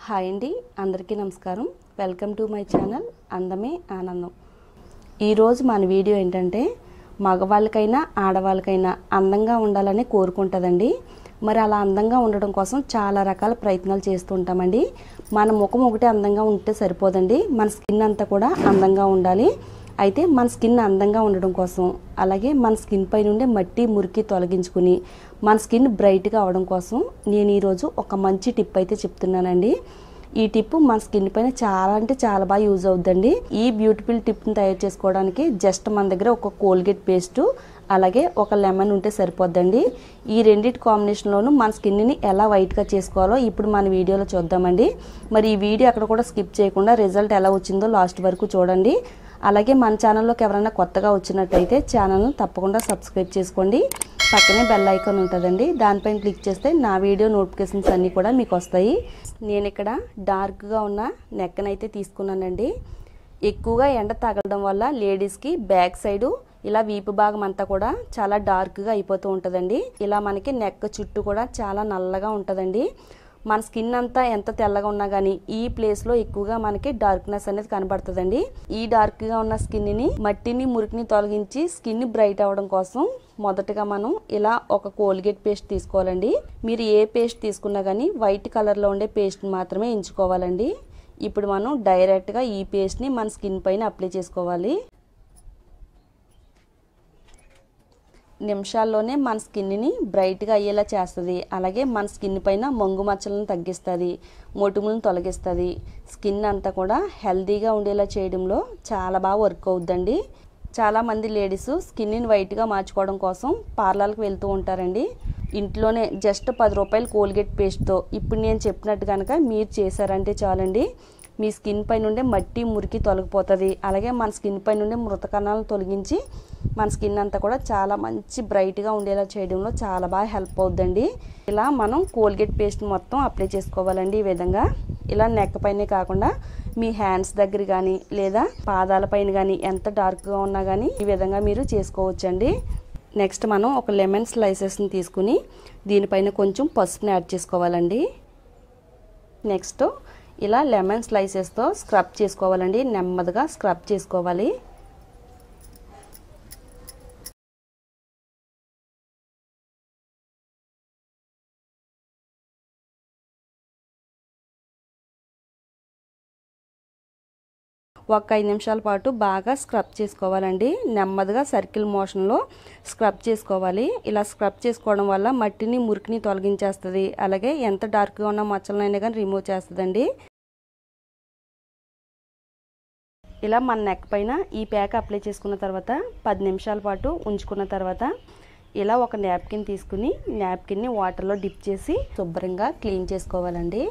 hi అండి అందరికీ నమస్కారం వెల్కమ్ టు మై ఛానల్ అందమే ఆనందం ఈరోజు మన వీడియో ఏంటంటే మగవాళ్ళకైనా ఆడవాళ్ళకైనా అందంగా ఉండాలని కోరుకుంటుందండి మరి అలా అందంగా ఉండడం కోసం చాలా రకాల ప్రయత్నాలు చేస్తూ ఉంటామండి మన ముఖం ఒకటే అందంగా ఉంటే సరిపోదండి మన స్కిన్ అంతా కూడా అందంగా ఉండాలి అయితే మన స్కిన్ అందంగా ఉండడం కోసం అలాగే మన స్కిన్ పై నుండి మట్టి మురికి తొలగించుకుని మన స్కిన్ బ్రైట్గా అవడం కోసం నేను ఈరోజు ఒక మంచి టిప్ అయితే చెప్తున్నానండి ఈ టిప్ మన స్కిన్ పైన చాలా అంటే చాలా బాగా యూజ్ అవుద్దండి ఈ బ్యూటిఫుల్ టిప్ని తయారు చేసుకోవడానికి జస్ట్ మన దగ్గర ఒక కోల్గేట్ పేస్ట్ అలాగే ఒక లెమన్ ఉంటే సరిపోద్దండి ఈ రెండింటి కాంబినేషన్లోనూ మన స్కిన్ని ఎలా వైట్గా చేసుకోవాలో ఇప్పుడు మన వీడియోలో చూద్దామండి మరి ఈ వీడియో అక్కడ కూడా స్కిప్ చేయకుండా రిజల్ట్ ఎలా వచ్చిందో లాస్ట్ వరకు చూడండి అలాగే మన ఛానల్లోకి ఎవరైనా కొత్తగా వచ్చినట్టయితే ఛానల్ను తప్పకుండా సబ్స్క్రైబ్ చేసుకోండి పక్కనే బెల్ ఐకాన్ ఉంటుందండి దానిపైన క్లిక్ చేస్తే నా వీడియో నోటిఫికేషన్స్ అన్నీ కూడా మీకు వస్తాయి నేను ఇక్కడ డార్క్గా ఉన్న నెక్కనైతే తీసుకున్నానండి ఎక్కువగా ఎండ తగలడం వల్ల లేడీస్కి బ్యాక్ సైడు ఇలా వీపు భాగం అంతా కూడా చాలా డార్క్గా అయిపోతూ ఉంటుందండి ఇలా మనకి నెక్ చుట్టూ కూడా చాలా నల్లగా ఉంటుందండి మన స్కిన్ అంతా ఎంత తెల్లగా ఉన్నా కానీ ఈ ప్లేస్లో ఎక్కువగా మనకి డార్క్నెస్ అనేది కనబడుతుందండి ఈ డార్క్గా ఉన్న స్కిన్ని మట్టిని మురికిని తొలగించి స్కిన్ బ్రైట్ అవ్వడం కోసం మొదటగా మనం ఇలా ఒక కోల్గేట్ పేస్ట్ తీసుకోవాలండి మీరు ఏ పేస్ట్ తీసుకున్నా కానీ వైట్ కలర్లో ఉండే పేస్ట్ మాత్రమే ఎంచుకోవాలండి ఇప్పుడు మనం డైరెక్ట్గా ఈ పేస్ట్ని మన స్కిన్ పైన అప్లై చేసుకోవాలి నిమిషాల్లోనే మన స్కిన్ని బ్రైట్గా అయ్యేలా చేస్తుంది అలాగే మన స్కిన్ పైన మొంగు మచ్చలను తగ్గిస్తుంది మొటిములను తొలగిస్తుంది స్కిన్ అంతా కూడా హెల్తీగా ఉండేలా చేయడంలో చాలా బాగా వర్క్ అవుద్దండి చాలామంది లేడీస్ స్కిన్ని వైట్గా మార్చుకోవడం కోసం పార్లర్కి వెళ్తూ ఉంటారండి ఇంట్లోనే జస్ట్ పది రూపాయలు కోల్గేట్ పేస్ట్తో ఇప్పుడు నేను చెప్పినట్టు కనుక మీరు చేశారంటే చాలండి మీ స్కిన్ పై నుండి మట్టి మురికి తొలగిపోతుంది అలాగే మన స్కిన్ పై నుండి మృత కణాలను తొలగించి మన స్కిన్ అంతా కూడా చాలా మంచి బ్రైట్గా ఉండేలా చేయడంలో చాలా బాగా హెల్ప్ అవుద్దండి ఇలా మనం కోల్గేట్ పేస్ట్ మొత్తం అప్లై చేసుకోవాలండి ఈ విధంగా ఇలా నెక్ పైనే కాకుండా మీ హ్యాండ్స్ దగ్గర కానీ లేదా పాదాల పైన కానీ ఎంత డార్క్గా ఉన్నా కానీ ఈ విధంగా మీరు చేసుకోవచ్చండి నెక్స్ట్ మనం ఒక లెమన్ స్లైసెస్ని తీసుకుని దీనిపైన కొంచెం పసుపుని యాడ్ చేసుకోవాలండి నెక్స్ట్ ఇలా లెమన్ స్లైసెస్తో స్క్రబ్ చేసుకోవాలండి నెమ్మదిగా స్క్రబ్ చేసుకోవాలి ఒక ఐదు నిమిషాల పాటు బాగా స్క్రబ్ చేసుకోవాలండి నెమ్మదిగా సర్కిల్ మోషన్లో స్క్రబ్ చేసుకోవాలి ఇలా స్క్రబ్ చేసుకోవడం వల్ల మట్టిని మురికిని తొలగించేస్తుంది అలాగే ఎంత డార్క్గా ఉన్న మచ్చలనైనా కానీ రిమూవ్ చేస్తుందండి ఇలా మన నెక్ పైన ఈ ప్యాక్ అప్లై చేసుకున్న తర్వాత పది నిమిషాల పాటు ఉంచుకున్న తర్వాత ఇలా ఒక నాప్కిన్ తీసుకుని నాప్కిన్ని వాటర్లో డిప్ చేసి శుభ్రంగా క్లీన్ చేసుకోవాలండి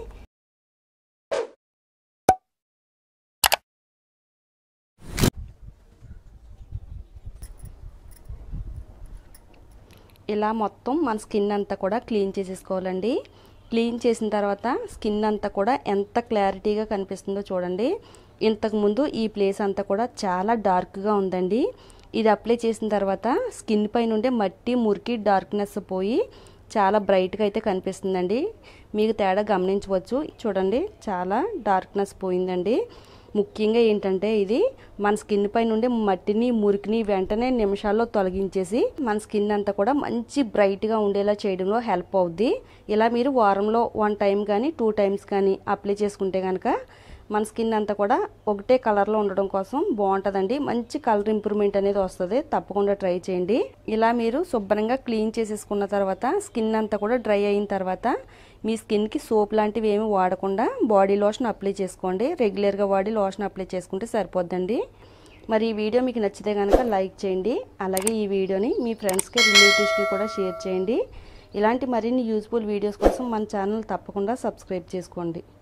ఇలా మొత్తం మన స్కిన్ అంతా కూడా క్లీన్ చేసేసుకోవాలండి క్లీన్ చేసిన తర్వాత స్కిన్ అంతా కూడా ఎంత క్లారిటీగా కనిపిస్తుందో చూడండి ఇంతకుముందు ఈ ప్లేస్ అంతా కూడా చాలా డార్క్గా ఉందండి ఇది అప్లై చేసిన తర్వాత స్కిన్ పై నుండి మట్టి మురికి డార్క్నెస్ పోయి చాలా బ్రైట్గా అయితే కనిపిస్తుందండి మీకు తేడా గమనించవచ్చు చూడండి చాలా డార్క్నెస్ పోయిందండి ముఖ్యంగా ఏంటంటే ఇది మన స్కిన్ పై నుండి మట్టిని మురికిని వెంటనే నిమిషాల్లో తొలగించేసి మన స్కిన్ అంతా కూడా మంచి బ్రైట్గా ఉండేలా చేయడంలో హెల్ప్ అవుద్ది ఇలా మీరు వారంలో వన్ టైం కానీ టూ టైమ్స్ కానీ అప్లై చేసుకుంటే కనుక మన స్కిన్ అంతా కూడా ఒకటే కలర్లో ఉండడం కోసం బాగుంటుందండి మంచి కలర్ ఇంప్రూవ్మెంట్ అనేది వస్తుంది తప్పకుండా ట్రై చేయండి ఇలా మీరు శుభ్రంగా క్లీన్ చేసేసుకున్న తర్వాత స్కిన్ అంతా కూడా డ్రై అయిన తర్వాత మీ స్కిన్కి సోప్ లాంటివి ఏమి వాడకుండా బాడీ లోషన్ అప్లై చేసుకోండి రెగ్యులర్గా వాడి లోషన్ అప్లై చేసుకుంటే సరిపోద్దండి మరి ఈ వీడియో మీకు నచ్చితే కనుక లైక్ చేయండి అలాగే ఈ వీడియోని మీ ఫ్రెండ్స్కి రిలేటివ్స్కి కూడా షేర్ చేయండి ఇలాంటి మరిన్ని యూజ్ఫుల్ వీడియోస్ కోసం మన ఛానల్ తప్పకుండా సబ్స్క్రైబ్ చేసుకోండి